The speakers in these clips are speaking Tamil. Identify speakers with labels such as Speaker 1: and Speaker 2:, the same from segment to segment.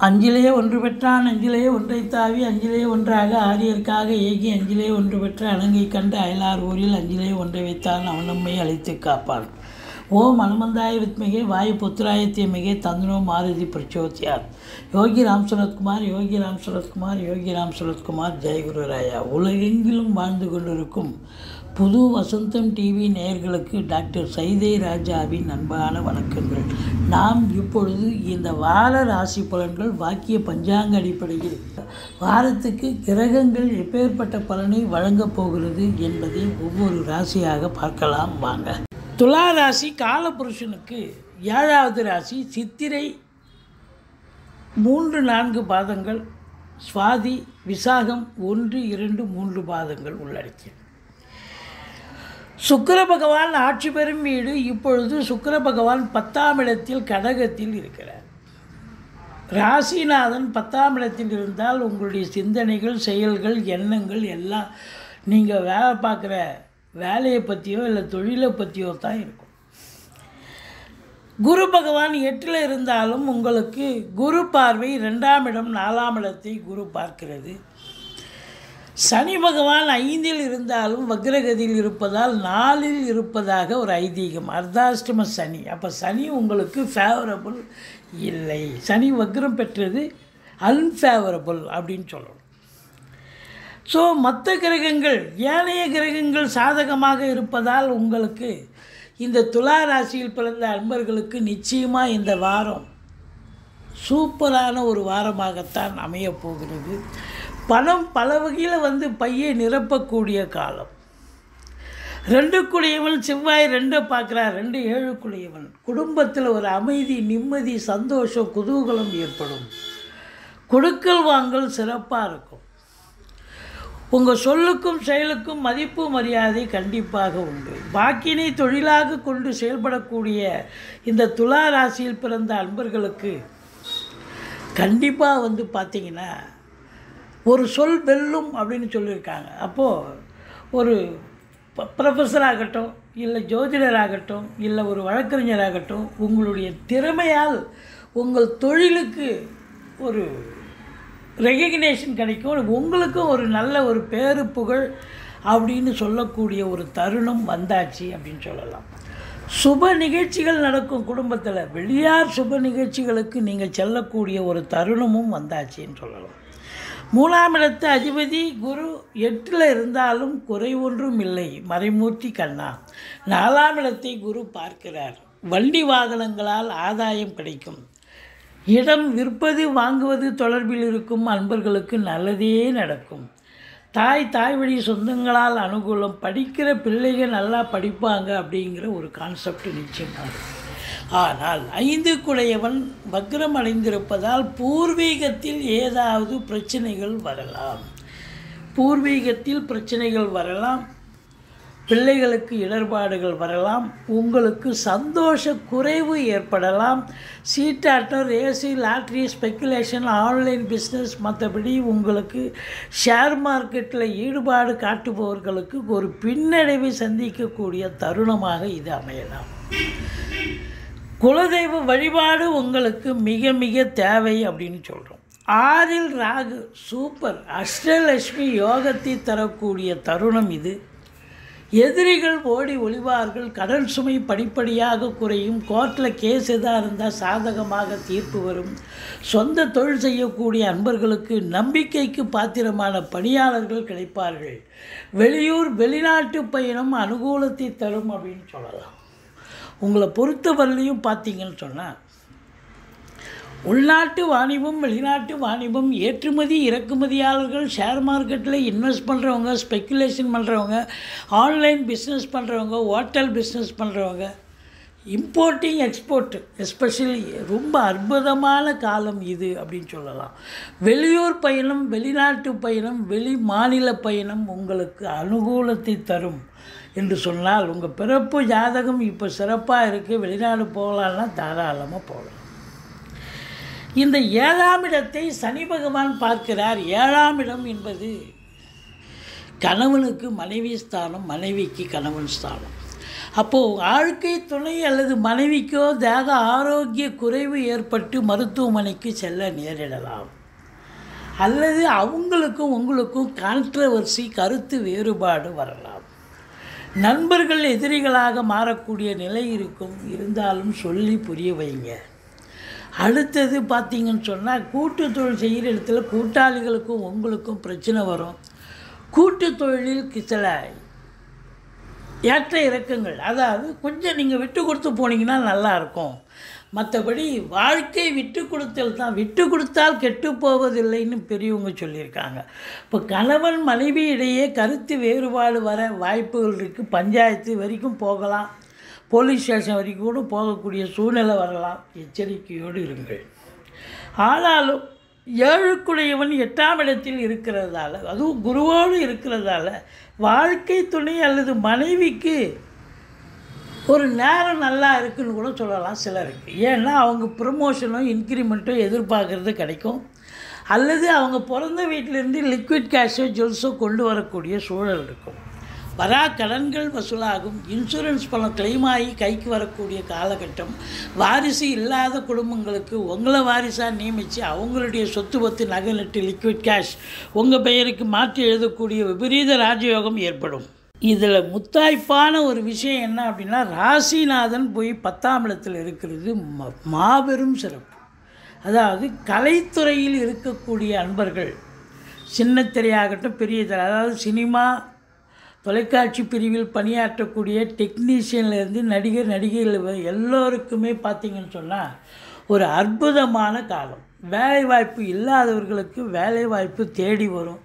Speaker 1: அஞ்சிலே ஒன்று பெற்றான் அஞ்சிலே ஒன்றை தாவி அஞ்சிலே ஒன்றாக ஆரியர்க்காக ஏகி அஞ்சிலே ஒன்று பெற்ற அணங்கை கண்டு அயலார் ஊரில் அஞ்சிலே ஒன்றை வைத்தான் அவன் நம்மை அழைத்து காப்பான் ஓம் அனுமந்தாய வித்மிகே வாயு புத்திராய தீமிகே தந்தனோ மாருதி பிரச்சோத்தியார் யோகி ராம் சுரத்குமார் யோகி ராம் சுரத்குமார் யோகி ராம் சுரத்குமார் ஜெயகுரு ராயா உலகெங்கிலும் வாழ்ந்து கொண்டிருக்கும் புது வசந்தம் டிவி நேயர்களுக்கு டாக்டர் சைதை ராஜாவின் அன்பான வணக்கங்கள் நாம் இப்பொழுது இந்த வார ராசி பலன்கள் வாக்கிய பஞ்சாங்க அடிப்படையில் வாரத்துக்கு கிரகங்கள் எப்பேற்பட்ட பலனை வழங்கப் போகிறது என்பதை ஒவ்வொரு ராசியாக பார்க்கலாம் வாங்க துலா ராசி காலபுருஷனுக்கு ஏழாவது ராசி சித்திரை மூன்று நான்கு பாதங்கள் சுவாதி விசாகம் ஒன்று இரண்டு மூன்று பாதங்கள் உள்ளடக்கியது சுக்கிர பகவான் ஆட்சி பெறும் வீடு இப்பொழுது சுக்கிர பகவான் பத்தாம் இடத்தில் கடகத்தில் இருக்கிறார் ராசிநாதன் பத்தாம் இடத்தில் இருந்தால் உங்களுடைய சிந்தனைகள் செயல்கள் எண்ணங்கள் எல்லாம் நீங்கள் வேலை பார்க்குற வேலையை பற்றியோ இல்லை தொழிலை பற்றியோ தான் இருக்கும் குரு பகவான் எட்டில் இருந்தாலும் உங்களுக்கு குரு பார்வை ரெண்டாம் இடம் நாலாம் இடத்தை குரு பார்க்கிறது சனி பகவான் ஐந்தில் இருந்தாலும் வக்ரகதியில் இருப்பதால் நாலில் இருப்பதாக ஒரு ஐதீகம் அர்த்தாஷ்டம சனி அப்போ சனி உங்களுக்கு ஃபேவரபுள் இல்லை சனி வக்ரம் பெற்றது அன்ஃபேவரபுள் அப்படின்னு சொல்லணும் ஸோ மற்ற கிரகங்கள் ஏனைய கிரகங்கள் சாதகமாக இருப்பதால் உங்களுக்கு இந்த துலா ராசியில் பிறந்த அன்பர்களுக்கு நிச்சயமாக இந்த வாரம் சூப்பரான ஒரு வாரமாகத்தான் அமையப் போகிறது பணம் பல வகையில் வந்து பையை நிரப்பக்கூடிய காலம் ரெண்டுக்குடையவன் செவ்வாய் ரெண்டை பார்க்குறார் ரெண்டு ஏழுக்குடையவன் குடும்பத்தில் ஒரு அமைதி நிம்மதி சந்தோஷம் குதூகலம் ஏற்படும் கொடுக்கல் வாங்கல் சிறப்பாக இருக்கும் உங்கள் சொல்லுக்கும் செயலுக்கும் மதிப்பு மரியாதை கண்டிப்பாக உண்டு வாக்கினை தொழிலாக கொண்டு செயல்படக்கூடிய இந்த துலா ராசியில் பிறந்த அன்பர்களுக்கு கண்டிப்பாக வந்து பார்த்திங்கன்னா ஒரு சொல் வெல்லும் அப்படின்னு சொல்லியிருக்காங்க அப்போது ஒரு ப்ரொஃபஸர் ஆகட்டும் இல்லை ஜோதிடர் ஆகட்டும் இல்லை ஒரு வழக்கறிஞராகட்டும் உங்களுடைய திறமையால் உங்கள் தொழிலுக்கு ஒரு ரெகக்னேஷன் கிடைக்கும் உங்களுக்கும் ஒரு நல்ல ஒரு பேரு புகழ் அப்படின்னு சொல்லக்கூடிய ஒரு தருணம் வந்தாச்சு அப்படின்னு சொல்லலாம் சுப நிகழ்ச்சிகள் நடக்கும் குடும்பத்தில் வெளியார் சுப நிகழ்ச்சிகளுக்கு நீங்கள் செல்லக்கூடிய ஒரு தருணமும் வந்தாச்சுன்னு சொல்லலாம் மூணாம் இடத்து அதிபதி குரு எட்டில் இருந்தாலும் குறை ஒன்றும் இல்லை மறைமூர்த்தி கண்ணா நாலாம் இடத்தை குரு பார்க்கிறார் வண்டி வாகனங்களால் ஆதாயம் கிடைக்கும் இடம் விற்பது வாங்குவது தொடர்பில் இருக்கும் அன்பர்களுக்கு நல்லதே நடக்கும் தாய் தாய் வழி சொந்தங்களால் அனுகூலம் படிக்கிற பிள்ளைகள் நல்லா படிப்பாங்க அப்படிங்கிற ஒரு கான்செப்ட் நிச்சயமாக இருக்கும் ஆனால் ஐந்து குடையவன் வக்ரம் அடைந்திருப்பதால் பூர்வீகத்தில் ஏதாவது பிரச்சனைகள் வரலாம் பூர்வீகத்தில் பிரச்சனைகள் வரலாம் பிள்ளைகளுக்கு இடர்பாடுகள் வரலாம் உங்களுக்கு சந்தோஷ குறைவு ஏற்படலாம் சீட்டாட்டம் ரேசி லாட்ரி ஸ்பெக்குலேஷன் ஆன்லைன் பிஸ்னஸ் மற்றபடி உங்களுக்கு ஷேர் மார்க்கெட்டில் ஈடுபாடு காட்டுபவர்களுக்கு ஒரு பின்னடைவை சந்திக்கக்கூடிய தருணமாக இது அமையலாம் குலதெய்வ வழிபாடு உங்களுக்கு மிக மிக தேவை அப்படின்னு சொல்கிறோம் ஆறில் ராகு சூப்பர் அஷ்டலட்சுமி யோகத்தை தரக்கூடிய தருணம் இது எதிரிகள் ஓடி ஒளிவார்கள் கடன் சுமை படிப்படியாக குறையும் கோர்ட்டில் கேஸ் எதாக இருந்தால் சாதகமாக தீர்ப்பு வரும் சொந்த தொழில் செய்யக்கூடிய அன்பர்களுக்கு நம்பிக்கைக்கு பாத்திரமான பணியாளர்கள் கிடைப்பார்கள் வெளியூர் வெளிநாட்டு பயணம் அனுகூலத்தை தரும் அப்படின்னு சொல்லலாம் உங்களை பொறுத்தவரையிலையும் பார்த்தீங்கன்னு சொன்னால் உள்நாட்டு வாணிபம் வெளிநாட்டு வாணிபம் ஏற்றுமதி இறக்குமதியாளர்கள் ஷேர் மார்க்கெட்டில் இன்வெஸ்ட் பண்ணுறவங்க ஸ்பெக்குலேஷன் பண்ணுறவங்க ஆன்லைன் பிஸ்னஸ் பண்ணுறவங்க ஹோட்டல் பிஸ்னஸ் பண்ணுறவங்க இம்போர்ட்டிங் எக்ஸ்போர்ட் எஸ்பெஷலி ரொம்ப அற்புதமான காலம் இது அப்படின்னு சொல்லலாம் வெளியூர் பயணம் வெளிநாட்டு பயணம் வெளி மாநில பயணம் உங்களுக்கு அனுகூலத்தை தரும் என்று சொன்னால் உங்கள் பிறப்பு ஜாதகம் இப்போ சிறப்பாக இருக்குது வெளிநாடு போகலான்னா தாராளமாக போகலாம் இந்த ஏழாம் இடத்தை சனி பகவான் பார்க்கிறார் ஏழாம் இடம் என்பது கணவனுக்கு மனைவி ஸ்தானம் மனைவிக்கு கணவன் ஸ்தானம் அப்போது வாழ்க்கை துணை அல்லது மனைவிக்கோ தேக ஆரோக்கிய குறைவு ஏற்பட்டு மருத்துவமனைக்கு செல்ல நேரிடலாம் அல்லது அவங்களுக்கும் உங்களுக்கும் கான்ட்ரவர்சி கருத்து வேறுபாடு வரலாம் நண்பர்கள் எதிரிகளாக மாறக்கூடிய நிலை இருக்கும் இருந்தாலும் சொல்லி புரிய வைங்க அடுத்தது பார்த்தீங்கன்னு சொன்னால் கூட்டு தொழில் செய்கிற இடத்துல கூட்டாளிகளுக்கும் உங்களுக்கும் பிரச்சனை வரும் கூட்டு தொழிலில் சில ஏற்ற இறக்கங்கள் அதாவது கொஞ்சம் நீங்கள் விட்டு கொடுத்து போனீங்கன்னா நல்லாயிருக்கும் மற்றபடி வாழ்க்கை விட்டு கொடுத்தல் தான் விட்டு கொடுத்தால் கெட்டு போவதில்லைன்னு பெரியவங்க சொல்லியிருக்காங்க இப்போ கணவன் மனைவி இடையே கருத்து வேறுபாடு வர வாய்ப்புகள் இருக்குது பஞ்சாயத்து வரைக்கும் போகலாம் போலீஸ் ஸ்டேஷன் வரைக்கும் கூட போகக்கூடிய சூழ்நிலை வரலாம் எச்சரிக்கையோடு இருங்கள் ஆனாலும் ஏழுக்குடையவன் எட்டாம் இடத்தில் இருக்கிறதால அதுவும் குருவோடு இருக்கிறதால வாழ்க்கை துணை அல்லது மனைவிக்கு ஒரு நேரம் நல்லா இருக்குன்னு கூட சொல்லலாம் சிலருக்கு ஏன்னா அவங்க ப்ரமோஷனோ இன்க்ரிமெண்ட்டோ எதிர்பார்க்குறது கிடைக்கும் அல்லது அவங்க பிறந்த வீட்டிலேருந்து லிக்விட் கேஷோ ஜுவல்ஸோ கொண்டு வரக்கூடிய சூழல் இருக்கும் வரா கடன்கள் வசூலாகும் இன்சூரன்ஸ் பணம் claim ஆகி கைக்கு வரக்கூடிய காலகட்டம் வாரிசு இல்லாத குடும்பங்களுக்கு உங்களை வாரிசாக நியமித்து அவங்களுடைய சொத்து பத்து நகை நட்டு லிக்விட் கேஷ் உங்கள் பெயருக்கு மாற்றி எழுதக்கூடிய விபரீத ராஜயோகம் ஏற்படும் இதில் முத்தாய்ப்பான ஒரு விஷயம் என்ன அப்படின்னா ராசிநாதன் போய் பத்தாம் இடத்தில் இருக்கிறது ம- மாபெரும் சிறப்பு அதாவது கலைத்துறையில் இருக்கக்கூடிய அன்பர்கள் சின்ன திரையாகட்டும் பெரிய திரை அதாவது சினிமா தொலைக்காட்சி பிரிவில் பணியாற்றக்கூடிய டெக்னீஷியன்லேருந்து நடிகர் நடிகைகள் வரை எல்லோருக்குமே பார்த்தீங்கன்னு சொன்னால் ஒரு அற்புதமான காலம் வேலைவாய்ப்பு இல்லாதவர்களுக்கு வேலைவாய்ப்பு தேடி வரும்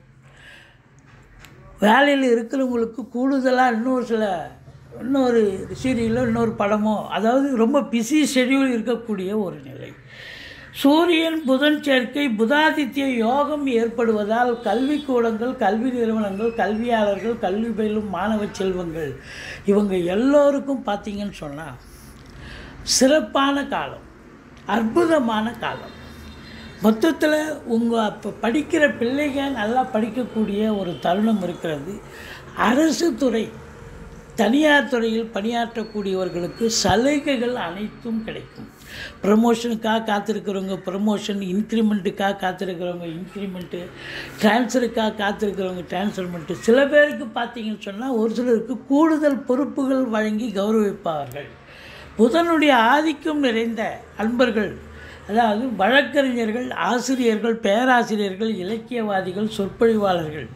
Speaker 1: வேலையில் இருக்கிறவங்களுக்கு கூடுதலாக இன்னொரு சில இன்னொரு சீரியலோ இன்னொரு படமோ அதாவது ரொம்ப பிஸி ஷெட்யூல் இருக்கக்கூடிய ஒரு நிலை சூரியன் புதன் சேர்க்கை புதாதித்ய யோகம் ஏற்படுவதால் கல்விக்கூடங்கள் கல்வி நிறுவனங்கள் கல்வியாளர்கள் கல்வி பயிலும் மாணவ செல்வங்கள் இவங்க எல்லோருக்கும் பார்த்தீங்கன்னு சொன்னால் சிறப்பான காலம் அற்புதமான காலம் மொத்தத்தில் உங்கள் அப்போ படிக்கிற பிள்ளைங்க நல்லா படிக்கக்கூடிய ஒரு தருணம் இருக்கிறது அரசு துறை தனியார் துறையில் பணியாற்றக்கூடியவர்களுக்கு சலுகைகள் அனைத்தும் கிடைக்கும் ப்ரமோஷனுக்காக காத்திருக்கிறவங்க ப்ரமோஷன் இன்க்ரிமெண்ட்டுக்காக காத்திருக்கிறவங்க இன்க்ரிமெண்ட்டு ட்ரான்ஸ்ஃபருக்காக காத்திருக்கிறவங்க ட்ரான்ஸ்ஃபர்மெண்ட்டு சில பேருக்கு பார்த்தீங்கன்னு சொன்னால் ஒரு சிலருக்கு கூடுதல் பொறுப்புகள் வழங்கி கௌரவிப்பார்கள் புதனுடைய ஆதிக்கம் நிறைந்த அன்பர்கள் அதாவது வழக்கறிஞர்கள் ஆசிரியர்கள் பேராசிரியர்கள் இலக்கியவாதிகள் சொற்பொழிவாளர்கள்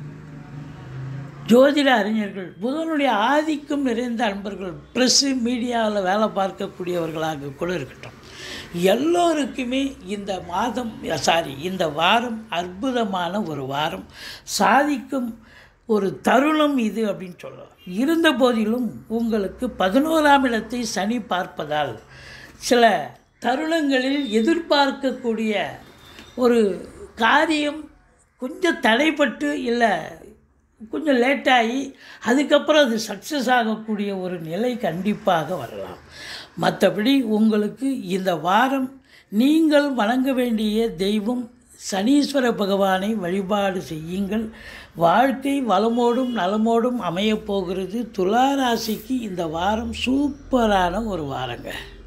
Speaker 1: ஜோதிட அறிஞர்கள் புதனுடைய ஆதிக்கம் நிறைந்த அன்பர்கள் ப்ரெஸ்ஸு மீடியாவில் வேலை பார்க்கக்கூடியவர்களாக கூட இருக்கட்டும் எல்லோருக்குமே இந்த மாதம் சாரி இந்த வாரம் அற்புதமான ஒரு வாரம் சாதிக்கும் ஒரு தருணம் இது அப்படின்னு சொல்லலாம் இருந்த போதிலும் உங்களுக்கு பதினோராம் இடத்தை சனி பார்ப்பதால் சில தருணங்களில் எதிர்பார்க்கக்கூடிய ஒரு காரியம் கொஞ்சம் தடைப்பட்டு இல்லை கொஞ்சம் லேட்டாகி அதுக்கப்புறம் அது சக்ஸஸ் ஆகக்கூடிய ஒரு நிலை கண்டிப்பாக வரலாம் மற்றபடி உங்களுக்கு இந்த வாரம் நீங்கள் வணங்க வேண்டிய தெய்வம் சனீஸ்வர பகவானை வழிபாடு செய்யுங்கள் வாழ்க்கை வளமோடும் நலமோடும் அமையப் போகிறது துலா ராசிக்கு இந்த வாரம் சூப்பரான ஒரு வாரங்க